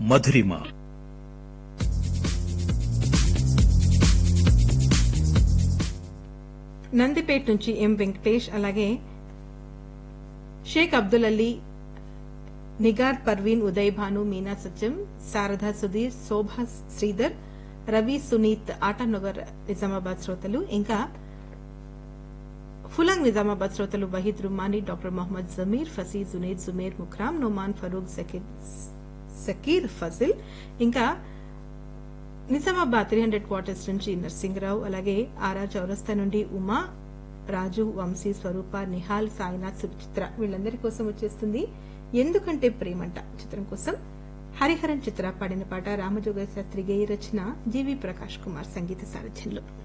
మధురిమ నందిపేట్ నుంచి ఎం వెంకటేష్ అలాగే షేక్ అబ్దుల్ అలీ నిగార్ పర్వీన్ ఉదయ్ భాను మీనా సత్యం శారదా సుధీర్ శోభా శ్రీధర్ రవి సునీత్ ఆటానగర్ నిజామాబాద్ శ్రోతలు ఇంకా ఫులాంగ్ నిజామాబాద్ శ్రోతలు వహీద్ రుమానీ డాక్టర్ మొహమ్మద్ జమీర్ ఫసీ జునేద్ జుమేర్ ముఖ్రామ్ నొమాన్ ఫరూక్ జకీర్ సకీర్ ఫజిల్ ఇంకా నిజామాబాద్ త్రీ హండ్రెడ్ క్వార్టర్స్ నుంచి నర్సింగరావు అలాగే ఆరా చౌరస్తా నుండి ఉమా రాజు వంశీ స్వరూప నిహాల్ సాయినాథ్ సుచిత్ర వీళ్ళందరి కోసం వచ్చేస్తుంది ఎందుకంటే ప్రేమంట చిత్రం కోసం హరిహరన్ చిత్ర పాడిన పాట రామజోగ శాస్త్రి గేయ రచన జీవి ప్రకాష్ కుమార్ సంగీత సారథ్యంలో